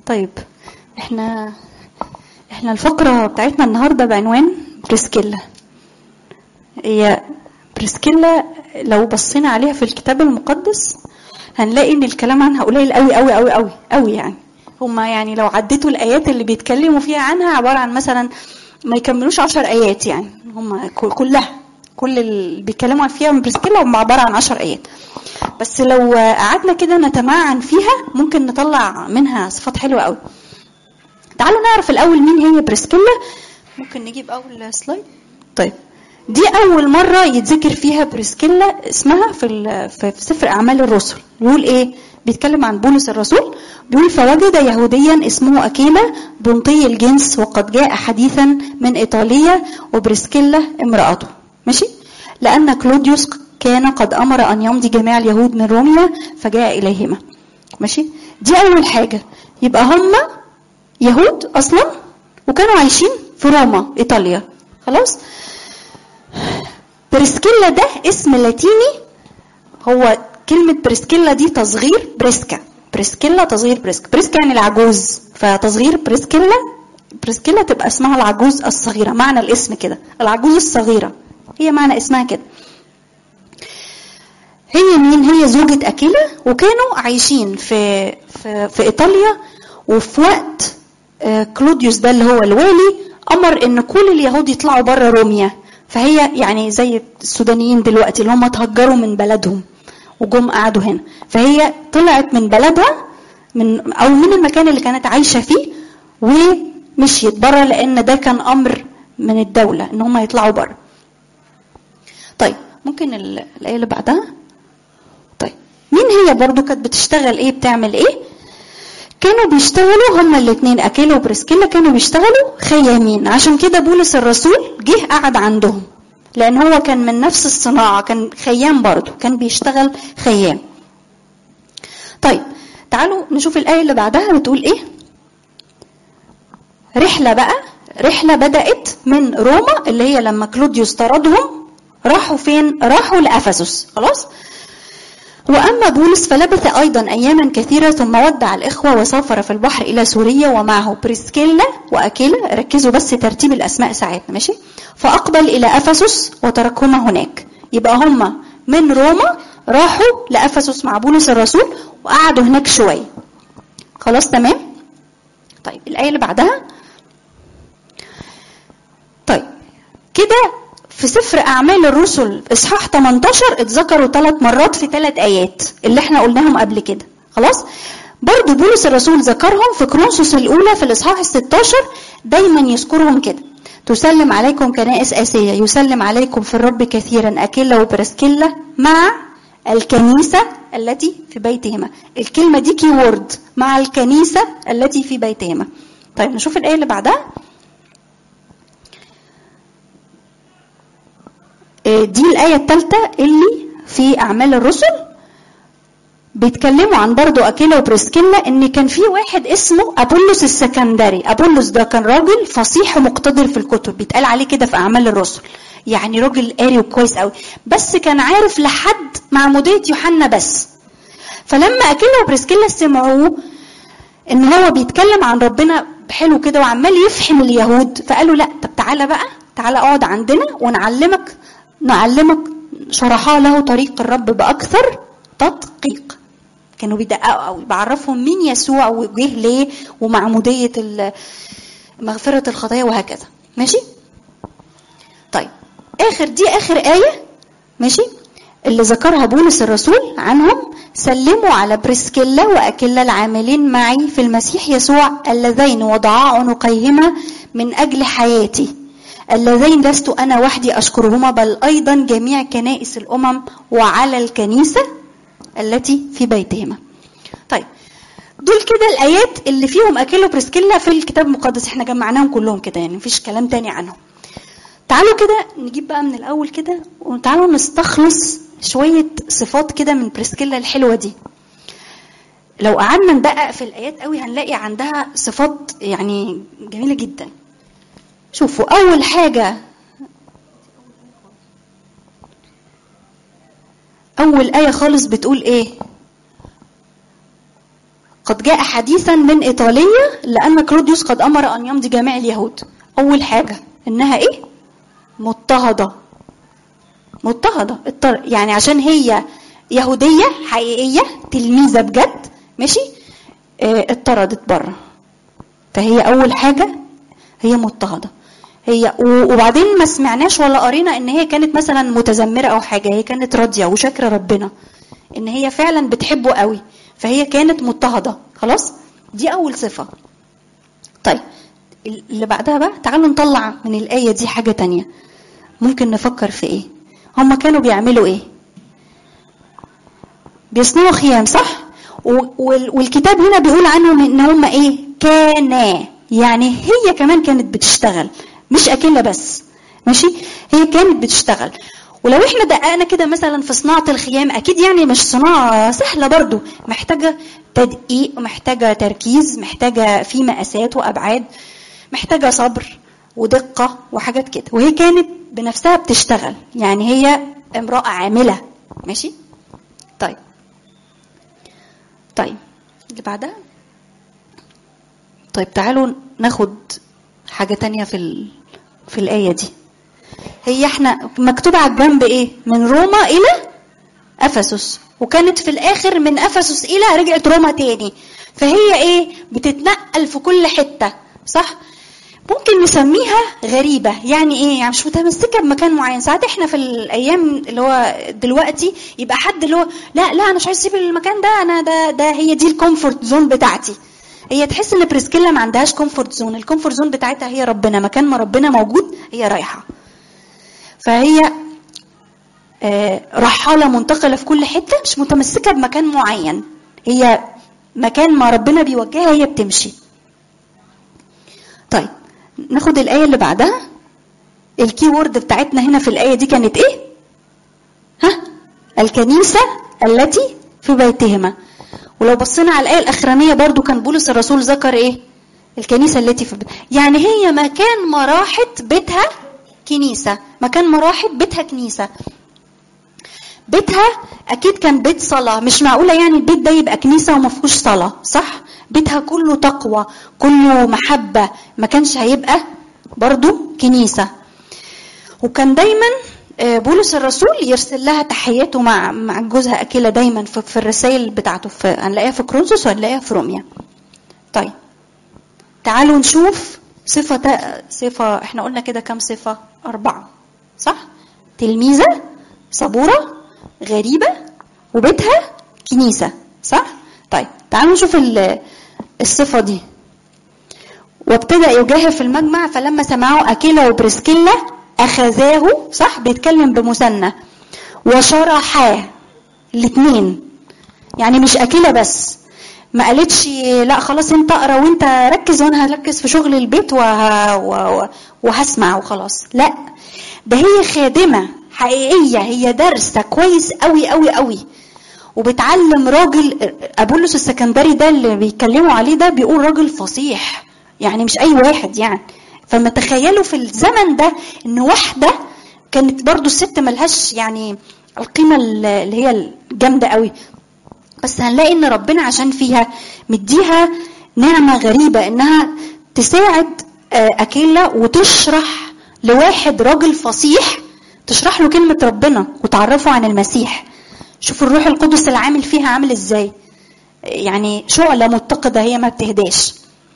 طيب احنا احنا الفقرة بتاعتنا النهاردة بعنوان بريسكيلا هي بريسكيلا لو بصينا عليها في الكتاب المقدس هنلاقي ان الكلام عنها قليل قوي قوي قوي قوي قوي يعني هما يعني لو عديتوا الايات اللي بيتكلموا فيها عنها عبارة عن مثلا ما يكملوش عشر ايات يعني هما كلها كل اللي بيتكلموا فيها من بريسكيلا هم عبارة عن عشر ايات بس لو قعدنا كده نتمعن فيها ممكن نطلع منها صفات حلوة قوي تعالوا نعرف الأول مين هي بريسكيلا ممكن نجيب أول سلايد طيب دي أول مرة يتذكر فيها بريسكيلا اسمها في في سفر أعمال الرسل بيقول إيه؟ بيتكلم عن بولس الرسول بيقول فوجد يهوديا اسمه أكيلا بنطي الجنس وقد جاء حديثا من إيطاليا وبريسكيلا امرأته ماشي؟ لأن كلوديوس كان قد أمر أن يمضي جميع اليهود من روميا فجاء إليهما ماشي؟ دي أول حاجة يبقى هم يهود اصلا وكانوا عايشين في روما ايطاليا خلاص بريسكيلا ده اسم لاتيني هو كلمة بريسكيلا دي تصغير بريسكا بريسكيلا تصغير بريسكا بريسكا يعني العجوز فتصغير بريسكيلا بريسكيلا تبقى اسمها العجوز الصغيرة معنى الاسم كده العجوز الصغيرة هي معنى اسمها كده هي مين هي زوجة أكيلا وكانوا عايشين في في, في إيطاليا وفي وقت كلوديوس ده اللي هو الوالي امر ان كل اليهود يطلعوا بره روميا فهي يعني زي السودانيين دلوقتي اللي هم اتهجروا من بلدهم وجم قعدوا هنا فهي طلعت من بلدها من او من المكان اللي كانت عايشه فيه ومشيت بره لان ده كان امر من الدوله ان هم يطلعوا بره طيب ممكن الايه اللي بعدها طيب مين هي برضو كانت بتشتغل ايه بتعمل ايه كانوا بيشتغلوا هما الاثنين اكيلا وبريسكيلا كانوا بيشتغلوا خيامين عشان كده بولس الرسول جه قعد عندهم لان هو كان من نفس الصناعه كان خيام برضه كان بيشتغل خيام طيب تعالوا نشوف الايه اللي بعدها بتقول ايه رحله بقى رحله بدات من روما اللي هي لما كلوديوس طردهم راحوا فين راحوا لافسس خلاص وأما بولس فلبث أيضا أياما كثيرة ثم ودع الإخوة وسافر في البحر إلى سوريا ومعه بريسكيلا وأكيلا ركزوا بس ترتيب الأسماء ساعتنا ماشي فأقبل إلى أفسس وتركهما هناك يبقى هما من روما راحوا لأفسس مع بولس الرسول وقعدوا هناك شوية خلاص تمام طيب الآية اللي بعدها طيب كده في سفر أعمال الرسل إصحاح 18 اتذكروا ثلاث مرات في ثلاث آيات اللي احنا قلناهم قبل كده خلاص برضو بولس الرسول ذكرهم في كرونسوس الأولى في الإصحاح ال 16 دايما يذكرهم كده تسلم عليكم كنائس آسية يسلم عليكم في الرب كثيرا أكيلا وبرسكيلا مع الكنيسة التي في بيتهما الكلمة دي كي وورد مع الكنيسة التي في بيتهما طيب نشوف الآية اللي بعدها دي الآية الثالثة اللي في أعمال الرسل بيتكلموا عن برضو أكيلا وبريسكيلا إن كان في واحد اسمه أبولس السكندري أبولس ده كان راجل فصيح ومقتدر في الكتب بيتقال عليه كده في أعمال الرسل يعني راجل قاري وكويس قوي بس كان عارف لحد معمودية يوحنا بس فلما أكيلا وبريسكيلا سمعوه إن هو بيتكلم عن ربنا حلو كده وعمال يفحم اليهود فقالوا لا طب تعالى بقى تعالى اقعد عندنا ونعلمك نعلمك شرحا له طريق الرب بأكثر تدقيق كانوا بيدققوا قوي بعرفهم مين يسوع وجه ليه ومعمودية مغفرة الخطايا وهكذا ماشي طيب آخر دي آخر آية ماشي اللي ذكرها بولس الرسول عنهم سلموا على بريسكيلا وأكيلا العاملين معي في المسيح يسوع اللذين وضعا عنقيهما من أجل حياتي اللذين لست أنا وحدي أشكرهما بل أيضا جميع كنائس الأمم وعلى الكنيسة التي في بيتهما طيب دول كده الآيات اللي فيهم أكيلو بريسكيلا في الكتاب المقدس احنا جمعناهم كلهم كده يعني مفيش كلام تاني عنهم تعالوا كده نجيب بقى من الأول كده وتعالوا نستخلص شوية صفات كده من بريسكيلا الحلوة دي لو قعدنا ندقق في الآيات قوي هنلاقي عندها صفات يعني جميلة جدا شوفوا أول حاجة أول آية خالص بتقول إيه؟ قد جاء حديثا من إيطالية لأن كلوديوس قد أمر أن يمضي جميع اليهود أول حاجة إنها إيه مضطهدة مضطهدة اضطر- يعني عشان هي يهودية حقيقية تلميذة بجد ماشي اه، اتطردت بره فهي أول حاجة هي مضطهدة هي و- وبعدين ما سمعناش ولا قرينا ان هي كانت مثلا متذمره او حاجه هي كانت راضيه وشاكره ربنا ان هي فعلا بتحبه قوي فهي كانت مضطهده خلاص دي اول صفه طيب اللي بعدها بقى تعالوا نطلع من الايه دي حاجه تانية ممكن نفكر في ايه هم كانوا بيعملوا ايه بيصنعوا خيام صح و- وال- والكتاب هنا بيقول عنهم ان هم ايه كانا يعني هي كمان كانت بتشتغل مش اكله بس ماشي هي كانت بتشتغل ولو احنا دققنا كده مثلا في صناعه الخيام اكيد يعني مش صناعه سهله برضو محتاجه تدقيق ومحتاجه تركيز محتاجه في مقاسات وابعاد محتاجه صبر ودقه وحاجات كده وهي كانت بنفسها بتشتغل يعني هي امراه عامله ماشي طيب طيب اللي بعدها طيب تعالوا ناخد حاجة تانية في ال... في الآية دي هي احنا مكتوب على الجنب ايه من روما إلى أفسس وكانت في الآخر من أفسس إلى رجعت روما تاني فهي ايه بتتنقل في كل حتة صح ممكن نسميها غريبة يعني ايه يعني مش متمسكة بمكان معين ساعات احنا في الايام اللي هو دلوقتي يبقى حد اللي هو لا لا انا مش عايز اسيب المكان ده انا ده ده هي دي الكومفورت زون بتاعتي هي تحس ان بريسكيلا ما عندهاش كومفورت زون الكومفورت زون بتاعتها هي ربنا مكان ما ربنا موجود هي رايحة فهي آه، رحالة منتقلة في كل حتة مش متمسكة بمكان معين هي مكان ما ربنا بيوجهها هي بتمشي طيب ناخد الآية اللي بعدها الكي وورد بتاعتنا هنا في الآية دي كانت إيه؟ ها؟ الكنيسة التي في بيتهما ولو بصينا على الآية الأخرانية برضو كان بولس الرسول ذكر إيه؟ الكنيسة التي في بيتها يعني هي مكان ما راحت بيتها كنيسة مكان ما راحت بيتها كنيسة بيتها اكيد كان بيت صلاه مش معقوله يعني البيت ده يبقى كنيسه وما فيهوش صلاه صح بيتها كله تقوى كله محبه ما كانش هيبقى برضو كنيسه وكان دايما آه، بولس الرسول يرسل لها تحياته مع مع جوزها اكيلا دايما في, في الرسائل بتاعته في هنلاقيها في كرونسوس وهنلاقيها في روميا طيب تعالوا نشوف صفة تا- صفة احنا قلنا كده كام صفة أربعة صح؟ تلميذة صبورة غريبة وبيتها كنيسة صح؟ طيب تعالوا نشوف ال- الصفة دي وابتدأ يجاهر في المجمع فلما سمعوا أكيلا وبرسكيلا أخذاه صح بيتكلم بمثنى وشرحاه الاثنين يعني مش أكيلة بس ما قالتش لا خلاص انت اقرا وانت ركز وانا هركز في شغل البيت وه... و... وهسمع وخلاص لا ده هي خادمة حقيقية هي دارسة كويس قوي قوي قوي وبتعلم راجل ابولس السكندري ده اللي بيتكلموا عليه ده بيقول راجل فصيح يعني مش اي واحد يعني فما تخيلوا في الزمن ده ان واحدة كانت برضو الست ملهاش يعني القيمة اللي هي الجامدة قوي بس هنلاقي ان ربنا عشان فيها مديها نعمة غريبة انها تساعد آه، اكيلا وتشرح لواحد راجل فصيح تشرح له كلمة ربنا وتعرفه عن المسيح شوف الروح القدس العامل فيها عامل ازاي يعني شعلة متقدة هي ما بتهداش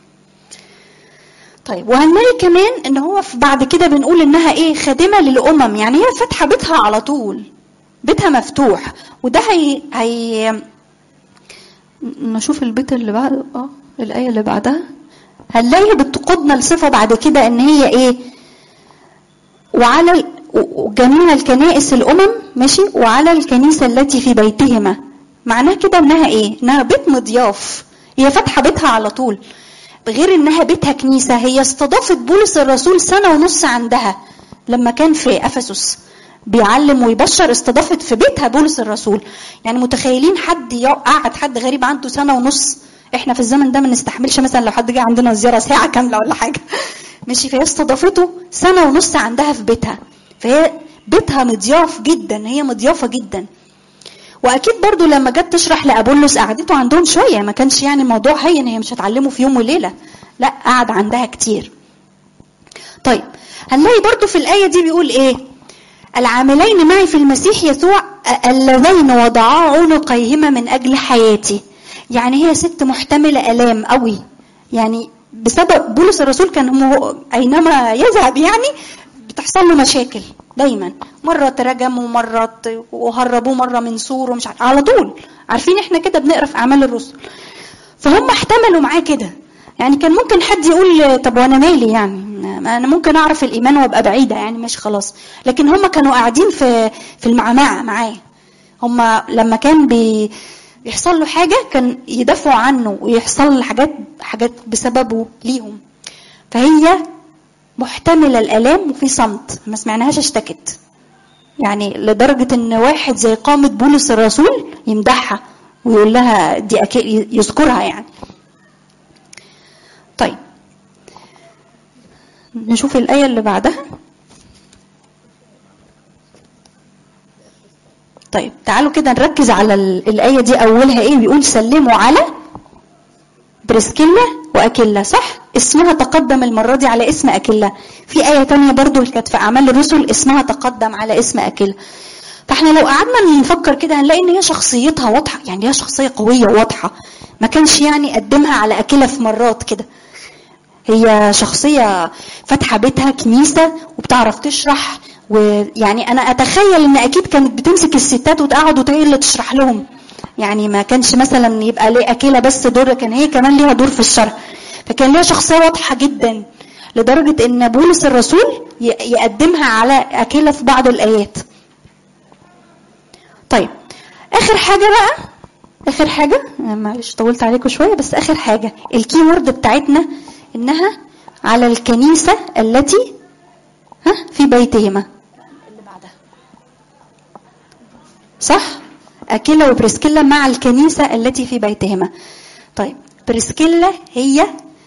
طيب وهنلاقي كمان ان هو في بعد كده بنقول انها ايه خادمة للامم يعني هي فاتحة بيتها على طول بيتها مفتوح وده هي هي نشوف البيت اللي بعد اه الآية اللي بعدها هنلاقي بتقودنا لصفة بعد كده ان هي ايه وعلى ال- و- جميع الكنائس الامم ماشي وعلى الكنيسة التي في بيتهما معناه كده انها ايه انها بيت مضياف هي فاتحة بيتها على طول غير انها بيتها كنيسة هي استضافت بولس الرسول سنة ونص عندها لما كان في افسس بيعلم ويبشر استضافت في بيتها بولس الرسول يعني متخيلين حد يقعد حد غريب عنده سنه ونص احنا في الزمن ده ما نستحملش مثلا لو حد جه عندنا زياره ساعه كامله ولا حاجه ماشي فهي استضافته سنه ونص عندها في بيتها فهي بيتها مضياف جدا هي مضيافه جدا واكيد برضو لما جت تشرح لابولس قعدته عندهم شويه ما كانش يعني موضوع هين هي مش هتعلمه في يوم وليله لا قعد عندها كتير طيب هنلاقي برضو في الايه دي بيقول ايه العاملين معي في المسيح يسوع اللذين وضعا عنقيهما من اجل حياتي يعني هي ست محتمله الام قوي يعني بسبب بولس الرسول كان هو اينما يذهب يعني بتحصل له مشاكل دايما مرة ترجم ومرة وهربوه مرة من سور ومش عارف على طول عارفين احنا كده بنقرا في اعمال الرسل فهم احتملوا معاه كده يعني كان ممكن حد يقول طب وانا مالي يعني انا ممكن اعرف الايمان وابقى بعيده يعني مش خلاص لكن هم كانوا قاعدين في في المعمعه معاه هم لما كان بي يحصل له حاجه كان يدافعوا عنه ويحصل حاجات حاجات بسببه ليهم فهي محتملة الآلام وفي صمت ما سمعناهاش اشتكت يعني لدرجة ان واحد زي قامة بولس الرسول يمدحها ويقول لها دي أكيد يذكرها يعني طيب نشوف الآية اللي بعدها طيب تعالوا كده نركز على الآية دي أولها إيه بيقول سلموا على بريسكيلا وأكيلا صح اسمها تقدم المرة دي على اسم أكيلا في آية تانية برضو اللي كانت في أعمال الرسل اسمها تقدم على اسم أكيلا فاحنا لو قعدنا نفكر كده هنلاقي ان هي شخصيتها واضحه يعني هي شخصيه قويه واضحه ما كانش يعني قدمها على اكله في مرات كده هي شخصيه فاتحه بيتها كنيسه وبتعرف تشرح ويعني انا اتخيل ان اكيد كانت بتمسك الستات وتقعد وهي اللي تشرح لهم يعني ما كانش مثلا يبقى ليه اكله بس دور كان هي كمان ليها دور في الشرح فكان ليها شخصيه واضحه جدا لدرجه ان بولس الرسول يقدمها على اكله في بعض الايات طيب اخر حاجه بقى اخر حاجه معلش طولت عليكم شويه بس اخر حاجه الكي وورد بتاعتنا انها على الكنيسه التي ها في بيتهما اللي بعدها صح اكيلا وبريسكيلا مع الكنيسه التي في بيتهما طيب بريسكيلا هي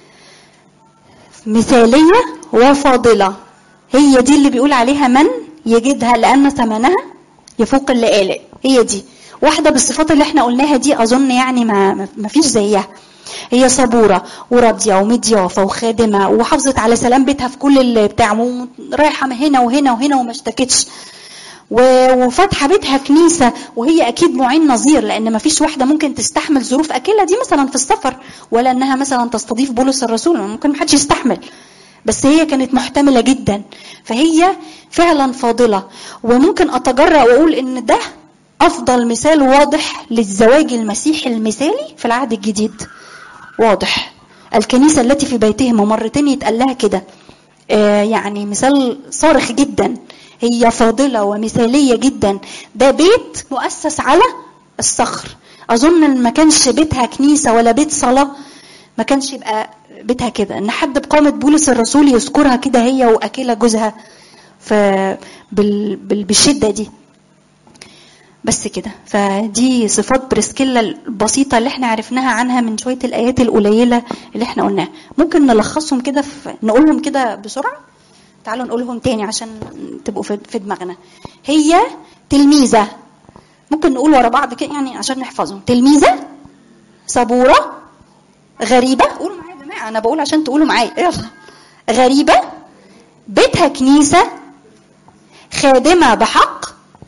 مثاليه وفاضله هي دي اللي بيقول عليها من يجدها لان ثمنها يفوق اللآلئ هي دي واحدة بالصفات اللي احنا قلناها دي أظن يعني ما, ما فيش زيها هي صبورة وراضية ومضيافة وخادمة وحافظت على سلام بيتها في كل اللي بتاع رايحة هنا وهنا وهنا وما اشتكتش وفاتحة بيتها كنيسة وهي أكيد معين نظير لأن ما فيش واحدة ممكن تستحمل ظروف أكلها دي مثلا في السفر ولا إنها مثلا تستضيف بولس الرسول ممكن محدش يستحمل بس هي كانت محتملة جدا فهي فعلا فاضلة وممكن أتجرأ وأقول إن ده أفضل مثال واضح للزواج المسيحي المثالي في العهد الجديد واضح الكنيسة التي في بيتهم مرتين يتقال لها كده آه يعني مثال صارخ جدا هي فاضلة ومثالية جدا ده بيت مؤسس على الصخر أظن ما كانش بيتها كنيسة ولا بيت صلاة ما كانش يبقى بيتها كده ان حد بقامة بولس الرسول يذكرها كده هي واكلة جوزها ف بال... بال... بالشدة دي بس كده فدي صفات بريسكيلا البسيطة اللي احنا عرفناها عنها من شوية الآيات القليلة اللي احنا قلناها ممكن نلخصهم كده في... نقولهم كده بسرعة تعالوا نقولهم تاني عشان تبقوا في, في دماغنا هي تلميذة ممكن نقول ورا بعض كده يعني عشان نحفظهم تلميذة صبورة غريبة قولوا معايا يا جماعة أنا بقول عشان تقولوا معايا يلا غريبة بيتها كنيسة خادمة بحق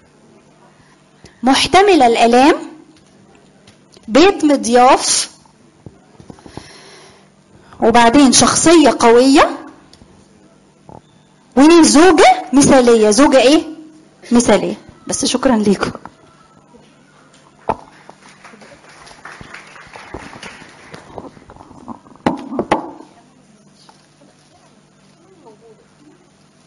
محتملة الآلام بيت مضياف وبعدين شخصية قوية وزوجة مثالية زوجة ايه مثالية بس شكرا ليكم